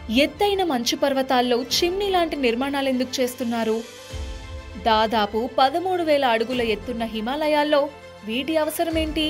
ఎత్తైన మంచు పర్వతాల్లో చిమ్నీ లాంటి నిర్మాణాలు ఎందుకు చేస్తున్నారు దాదాపు పదమూడు వేల అడుగుల ఎత్తున్న హిమాలయాల్లో వీటి అవసరమేంటి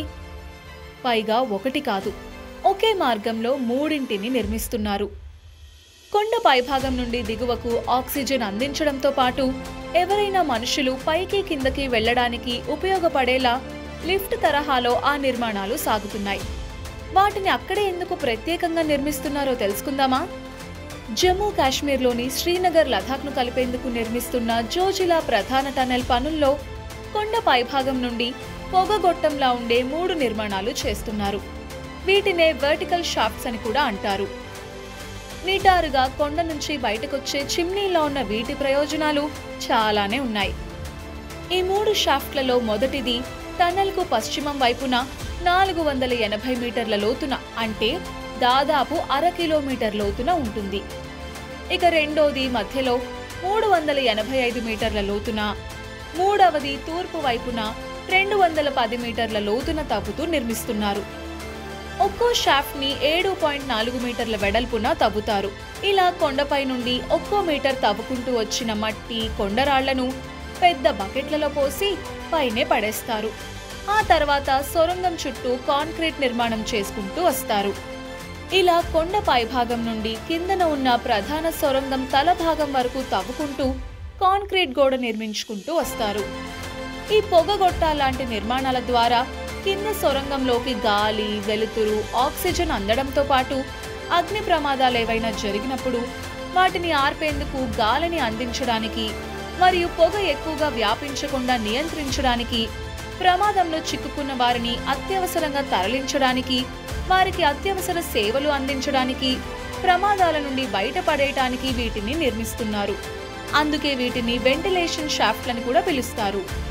పైగా ఒకటి కాదు ఒకే మార్గంలో మూడింటిని నిర్మిస్తున్నారు కొండ పైభాగం నుండి దిగువకు ఆక్సిజన్ అందించడంతో పాటు ఎవరైనా మనుషులు పైకి కిందకి వెళ్ళడానికి ఉపయోగపడేలా లిఫ్ట్ తరహాలో ఆ నిర్మాణాలు సాగుతున్నాయి వాటిని అక్కడే ఎందుకు ప్రత్యేకంగా నిర్మిస్తున్నారో తెలుసుకుందామా జమ్మూ కాశ్మీర్లోని శ్రీనగర్ లదాఖ్ను కలిపేందుకు నిర్మిస్తున్న జోజిలా ప్రధాన టనెల్ పనుల్లో కొండ పైభాగం నుండి పొగగొట్టంలా ఉండే మూడు నిర్మాణాలు చేస్తున్నారు వీటినే వర్టికల్ షాఫ్ట్స్ అని కూడా అంటారు నిటారుగా కొండ నుంచి బయటకొచ్చే చిమ్నీలో ఉన్న వీటి ప్రయోజనాలు చాలానే ఉన్నాయి ఈ మూడు షాఫ్ట్లలో మొదటిది టన్నెల్కు పశ్చిమం వైపున నాలుగు వందల ఎనభై మీటర్ల లోతున అంటే దాదాపు అర కిలోమీటర్ లోతున ఉంటుంది ఇక రెండోది మధ్యలో మూడు వందల ఎనభై ఐదు మీటర్ల లోతున మూడవది తూర్పు వైపున రెండు వందల పది మీటర్ల లోతున తవ్వుతూ నిర్మిస్తున్నారు ఒక్కో షాఫ్ట్ ని ఏడు పాయింట్ నాలుగు మీటర్ల వెడల్పున తవ్వుతారు ఇలా కొండపై నుండి ఒక్కో మీటర్ తవ్వుకుంటూ వచ్చిన మట్టి కొండరాళ్లను పెద్ద బకెట్లలో పోసి పైనే పడేస్తారు ఆ తర్వాత సొరంగం చుట్టూ కాంక్రీట్ నిర్మాణం చేసుకుంటూ వస్తారు ఇలా కొండ పైభాగం నుండి కిందన ఉన్న ప్రధాన సొరంగం తల భాగం వరకు తవ్వుకుంటూ కాంక్రీట్ గోడ నిర్మించుకుంటూ వస్తారు ఈ పొగగొట్ట లాంటి నిర్మాణాల ద్వారా కింద సొరంగంలోకి గాలి వెలుతురు ఆక్సిజన్ అందడంతో పాటు అగ్ని ప్రమాదాలు ఏవైనా జరిగినప్పుడు వాటిని ఆర్పేందుకు గాలిని అందించడానికి మరియు పొగ ఎక్కువగా వ్యాపించకుండా నియంత్రించడానికి ప్రమాదంలో చిక్కుకున్న వారిని అత్యవసరంగా తరలించడానికి వారికి అత్యవసర సేవలు అందించడానికి ప్రమాదాల నుండి బయటపడేయటానికి వీటిని నిర్మిస్తున్నారు అందుకే వీటిని వెంటిలేషన్ షాఫ్ట్లని కూడా పిలుస్తారు